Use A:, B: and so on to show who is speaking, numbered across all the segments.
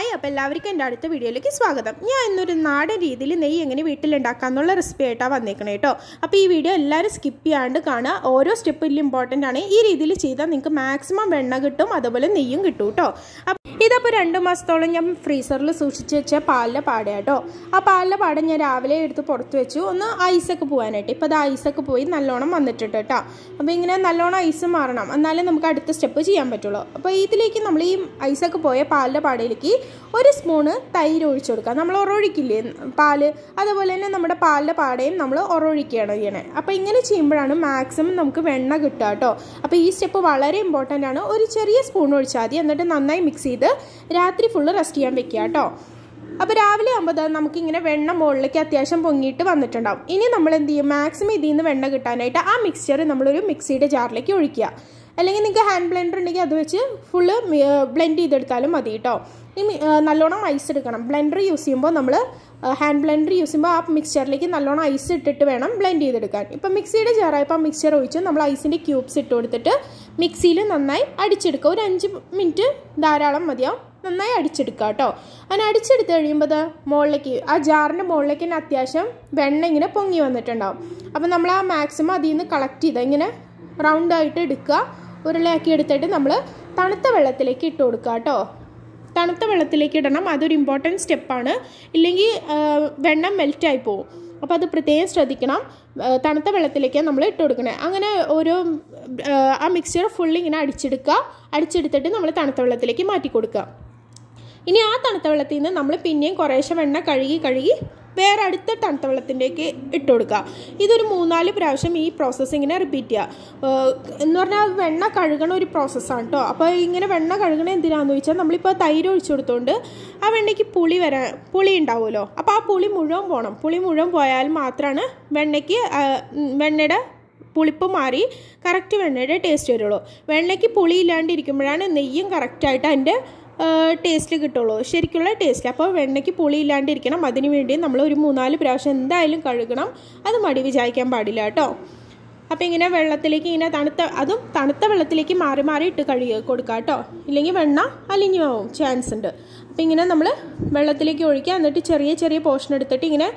A: hi അപ്പോൾ എല്ലാവർക്കും എൻ്റെ അടുത്ത വീഡിയോയിലേക്ക് സ്വാഗതം ഞാൻ ഇന്നൊരു നാടൻ രീതിയിൽ നെയ്യ് എങ്ങനെ വീട്ടിലുണ്ടാക്കാമെന്നുള്ള റെസിപ്പി ആയിട്ടാണ് വന്നേക്കണേ കേട്ടോ അപ്പോൾ ഈ വീഡിയോ എല്ലാവരും സ്കിപ്പ് ചെയ്യാണ്ട് കാണുക ഓരോ സ്റ്റെപ്പിലും ഇമ്പോർട്ടൻ്റ് ആണ് ഈ രീതിയിൽ ചെയ്താൽ നിങ്ങൾക്ക് മാക്സിമം വെണ്ണ കിട്ടും അതുപോലെ നെയ്യും കിട്ടും കേട്ടോ അപ്പം ഇതപ്പോൾ രണ്ട് മാസത്തോളം ഞാൻ ഫ്രീസറിൽ സൂക്ഷിച്ച് വെച്ച പാലിൻ്റെ പാട കേട്ടോ ആ പാലിൻ്റെ പാട ഞാൻ രാവിലെ എടുത്ത് പുറത്ത് വെച്ചു ഒന്ന് ഐസൊക്കെ പോകാനായിട്ട് ഇപ്പോൾ അത് ഐസൊക്കെ പോയി നല്ലോണം വന്നിട്ടുണ്ട് കേട്ടോ അപ്പോൾ ഇങ്ങനെ നല്ലോണം ഐസ് മാറണം എന്നാലേ നമുക്ക് അടുത്ത സ്റ്റെപ്പ് ചെയ്യാൻ പറ്റുള്ളൂ അപ്പോൾ ഇതിലേക്ക് നമ്മൾ ഈ ഐസൊക്കെ പോയ പാലിൻ്റെ പാടയിലേക്ക് ഒരു സ്പൂണ് തൈര് ഒഴിച്ചു കൊടുക്കുക നമ്മൾ ഉറൊഴിക്കില്ലേ പാല് അതുപോലെ തന്നെ നമ്മുടെ പാലിൻ്റെ പാടയും നമ്മൾ ഉറൊഴിക്കുകയാണ് ചെയ്യണേ അപ്പോൾ ഇങ്ങനെ ചെയ്യുമ്പോഴാണ് മാക്സിമം നമുക്ക് വെണ്ണ കിട്ടുക കേട്ടോ അപ്പോൾ ഈ സ്റ്റെപ്പ് വളരെ ഇമ്പോർട്ടൻ്റ് ആണ് ഒരു ചെറിയ സ്പൂൺ ഒഴിച്ചാൽ മതി എന്നിട്ട് നന്നായി മിക്സ് ചെയ്ത് രാത്രി ഫുള്ള് റെസ്റ്റ് ചെയ്യാൻ വെക്കുക കേട്ടോ അപ്പോൾ രാവിലെ ആകുമ്പോൾ നമുക്കിങ്ങനെ വെണ്ണ മുകളിലേക്ക് അത്യാവശ്യം പൊങ്ങിയിട്ട് വന്നിട്ടുണ്ടാവും ഇനി നമ്മൾ എന്ത് ചെയ്യും മാക്സിമം ഇതിൽ നിന്ന് വെണ്ണ കിട്ടാനായിട്ട് ആ മിക്സ്ചർ നമ്മളൊരു മിക്സിയുടെ ജാറിലേക്ക് ഒഴിക്കുക അല്ലെങ്കിൽ നിങ്ങൾക്ക് ഹാൻഡ് ബ്ലെൻഡർ ഉണ്ടെങ്കിൽ അത് വെച്ച് ഫുള്ള് ബ്ലെൻഡ് ചെയ്തെടുത്താലും മതി കേട്ടോ ഇനി നല്ലോണം ഐസ് എടുക്കണം ബ്ലെൻഡർ യൂസ് ചെയ്യുമ്പോൾ നമ്മൾ ഹാൻഡ് ബ്ലെൻഡർ യൂസ് ചെയ്യുമ്പോൾ ആ മിക്സ്ചറിലേക്ക് നല്ലോണം ഐസ് ഇട്ടിട്ട് വേണം ബ്ലെൻഡ് ചെയ്തെടുക്കാൻ ഇപ്പം മിക്സിയുടെ ജാറായപ്പോൾ മിക്സ്ചർ ഒഴിച്ച് നമ്മൾ ഐസിൻ്റെ ക്യൂബ്സ് ഇട്ട് കൊടുത്തിട്ട് മിക്സിയിൽ നന്നായി അടിച്ചെടുക്കുക ഒരു അഞ്ച് മിനിറ്റ് ധാരാളം മതിയാവും നന്നായി അടിച്ചെടുക്കുക കേട്ടോ അങ്ങനെ അടിച്ചെടുത്ത് കഴിയുമ്പോൾ മുകളിലേക്ക് ആ ജാറിൻ്റെ മുകളിലേക്ക് തന്നെ അത്യാവശ്യം വെണ്ണ ഇങ്ങനെ പൊങ്ങി വന്നിട്ടുണ്ടാവും അപ്പോൾ നമ്മൾ ആ മാക്സിമം അതിൽ നിന്ന് കളക്ട് ചെയ്ത് ഇങ്ങനെ റൗണ്ടായിട്ട് എടുക്കുക ഉരുളയാക്കി എടുത്തിട്ട് നമ്മൾ തണുത്ത വെള്ളത്തിലേക്ക് ഇട്ട് കൊടുക്കുക കേട്ടോ തണുത്ത വെള്ളത്തിലേക്ക് ഇടണം അതൊരു ഇമ്പോർട്ടൻറ്റ് സ്റ്റെപ്പാണ് ഇല്ലെങ്കിൽ വെണ്ണം മെൽറ്റായി പോകും അപ്പോൾ അത് പ്രത്യേകം ശ്രദ്ധിക്കണം തണുത്ത വെള്ളത്തിലേക്ക് നമ്മൾ ഇട്ട് കൊടുക്കണേ അങ്ങനെ ഓരോ ആ മിക്സ്ചർ ഫുള്ളി ഇങ്ങനെ അടിച്ചെടുക്കുക അടിച്ചെടുത്തിട്ട് നമ്മൾ തണുത്ത വെള്ളത്തിലേക്ക് മാറ്റി കൊടുക്കുക ഇനി ആ തണുത്ത വെള്ളത്തിൽ നിന്ന് നമ്മൾ പിന്നെയും കുറേശ്ശെ വെണ്ണ കഴുകി കഴുകി വേറെ അടുത്ത തണുത്ത വെള്ളത്തിലേക്ക് ഇട്ട് കൊടുക്കുക ഇതൊരു മൂന്നാല് പ്രാവശ്യം ഈ പ്രോസസ്സ് ഇങ്ങനെ റിപ്പീറ്റ് ചെയ്യുക എന്ന് പറഞ്ഞാൽ വെണ്ണ കഴുകണ ഒരു പ്രോസസ്സാണ് കേട്ടോ അപ്പോൾ ഇങ്ങനെ വെണ്ണ കഴുകണ എന്തിനാണെന്ന് ചോദിച്ചാൽ നമ്മളിപ്പോൾ തൈര് ഒഴിച്ചു കൊടുത്തുകൊണ്ട് ആ വെണ്ണയ്ക്ക് പുളി വരാൻ പുളി ഉണ്ടാവുമല്ലോ അപ്പോൾ ആ പുളി മുഴുവൻ പോകണം പുളി മുഴുവൻ പോയാൽ മാത്രമാണ് വെണ്ണയ്ക്ക് വെണ്ണയുടെ പുളിപ്പ് മാറി കറക്റ്റ് വെണ്ണയുടെ ടേസ്റ്റ് വരുള്ളൂ വെണ്ണയ്ക്ക് പുളി ഇല്ലാണ്ടിരിക്കുമ്പോഴാണ് നെയ്യും കറക്റ്റായിട്ട് അതിൻ്റെ ടേസ്റ്റ് കിട്ടുള്ളൂ ശരിക്കുള്ള ടേസ്റ്റ് അപ്പോൾ വെണ്ണയ്ക്ക് പുളി ഇല്ലാണ്ടിരിക്കണം അതിന് വേണ്ടി നമ്മൾ ഒരു മൂന്നാല് പ്രാവശ്യം എന്തായാലും കഴുകണം അത് മടി വിചാരിക്കാൻ പാടില്ല കേട്ടോ അപ്പോൾ ഇങ്ങനെ വെള്ളത്തിലേക്ക് ഇങ്ങനെ തണുത്ത അതും തണുത്ത വെള്ളത്തിലേക്ക് മാറി മാറി ഇട്ട് കഴുകി കൊടുക്കുക കേട്ടോ ഇല്ലെങ്കിൽ വെണ്ണ അലിഞ്ഞു പോവും ചാൻസ് ഉണ്ട് അപ്പോൾ ഇങ്ങനെ നമ്മൾ വെള്ളത്തിലേക്ക് ഒഴിക്കുക എന്നിട്ട് ചെറിയ ചെറിയ പോർഷൻ എടുത്തിട്ട് ഇങ്ങനെ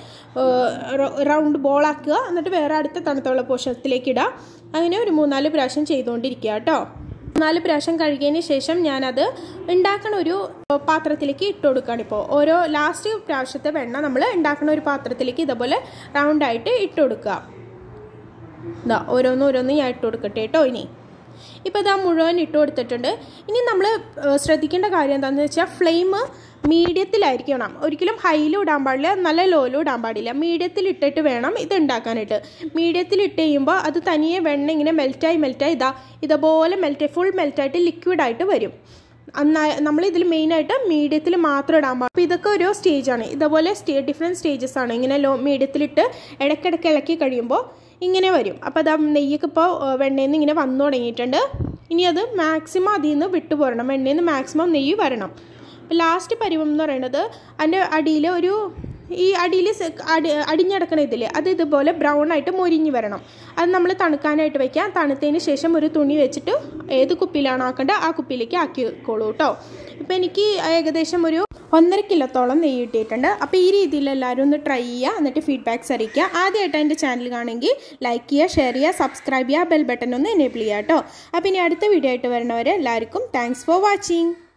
A: റൗണ്ട് ബോളാക്കുക എന്നിട്ട് വേറെ അടുത്ത തണുത്ത വെള്ള പോർഷനത്തിലേക്ക് ഇടുക അങ്ങനെ ഒരു മൂന്നാല് പ്രാവശ്യം ചെയ്തുകൊണ്ടിരിക്കുക കേട്ടോ നാല് പ്രാവശ്യം കഴുകിയതിന് ശേഷം ഞാനത് ഉണ്ടാക്കണ ഒരു പാത്രത്തിലേക്ക് ഇട്ട് കൊടുക്കുകയാണ് ഇപ്പോൾ ഓരോ ലാസ്റ്റ് പ്രാവശ്യത്തെ വെണ്ണ നമ്മൾ ഉണ്ടാക്കുന്ന ഒരു പാത്രത്തിലേക്ക് ഇതുപോലെ റൗണ്ടായിട്ട് ഇട്ട് കൊടുക്കുക ഇതാ ഓരോന്നും ഓരോന്നും ഞാൻ ഇട്ട് കൊടുക്കട്ടെ കേട്ടോ ഇനി ഇപ്പോൾ ഇതാ മുഴുവൻ ഇട്ട് കൊടുത്തിട്ടുണ്ട് ഇനി നമ്മൾ ശ്രദ്ധിക്കേണ്ട കാര്യം എന്താണെന്ന് വെച്ചാൽ ഫ്ലെയിം മീഡിയത്തിലായിരിക്കണം ഒരിക്കലും ഹൈയിലും ഇടാൻ പാടില്ല നല്ല ലോയിലും ഇടാൻ പാടില്ല മീഡിയത്തിൽ ഇട്ടിട്ട് വേണം ഇത് ഉണ്ടാക്കാനായിട്ട് മീഡിയത്തിൽ ഇട്ട് കഴിയുമ്പോൾ അത് തനിയെ വെണ്ണ ഇങ്ങനെ മെൽറ്റായി മെൽറ്റായി ഇതാ ഇതുപോലെ മെൽറ്റായി ഫുൾ മെൽറ്റായിട്ട് ലിക്വിഡായിട്ട് വരും എന്നാൽ നമ്മൾ ഇതിൽ മെയിനായിട്ട് മീഡിയത്തിൽ മാത്രം ഇടാൻ പാടും അപ്പോൾ ഇതൊക്കെ ഓരോ സ്റ്റേജാണ് ഇതുപോലെ സ്റ്റേ ഡിഫറെൻറ്റ് സ്റ്റേജസ് ആണ് ഇങ്ങനെ ലോ മീഡിയത്തിലിട്ട് ഇടയ്ക്കിടയ്ക്ക് ഇളക്കി കഴിയുമ്പോൾ ഇങ്ങനെ വരും അപ്പോൾ അത് നെയ്യൊക്കെ ഇപ്പോൾ വെണ്ണയിൽ നിന്ന് ഇങ്ങനെ വന്നു തുടങ്ങിയിട്ടുണ്ട് ഇനി അത് മാക്സിമം അതിൽ നിന്ന് വിട്ടു പോരണം വെണ്ണയിൽ നിന്ന് മാക്സിമം നെയ്യ് വരണം അപ്പോൾ ലാസ്റ്റ് പരുവം എന്ന് പറയുന്നത് അതിൻ്റെ അടിയിൽ ഒരു ഈ അടിയിൽ അടി അടിഞ്ഞടക്കണ ഇതിൽ അത് ഇതുപോലെ ബ്രൗൺ ആയിട്ട് മൊരിഞ്ഞ് വരണം അത് നമ്മൾ തണുക്കാനായിട്ട് വയ്ക്കാം തണുത്തതിന് ശേഷം ഒരു തുണി വെച്ചിട്ട് ഏത് കുപ്പിയിലാണ് ആക്കേണ്ടത് ആ കുപ്പിയിലേക്ക് ആക്കിക്കോളൂ കേട്ടോ ഇപ്പോൾ എനിക്ക് ഏകദേശം ഒരു ഒന്നര കിലോത്തോളം നെയ്യ് കിട്ടിയിട്ടുണ്ട് അപ്പോൾ ഈ രീതിയിൽ എല്ലാവരും ഒന്ന് ട്രൈ ചെയ്യുക എന്നിട്ട് ഫീഡ്ബാക്ക്സ് അറിയിക്കുക ആദ്യമായിട്ട് എൻ്റെ ചാനൽ കാണുമെങ്കിൽ ലൈക്ക് ചെയ്യുക ഷെയർ ചെയ്യുക സബ്സ്ക്രൈബ് ചെയ്യുക ബെൽ ബട്ടൺ ഒന്ന് എനേബിൾ ചെയ്യുക കേട്ടോ അപ്പോൾ ഇനി അടുത്ത വീഡിയോ ആയിട്ട് വരുന്നവരെ എല്ലാവർക്കും താങ്ക്സ് ഫോർ വാച്ചിങ്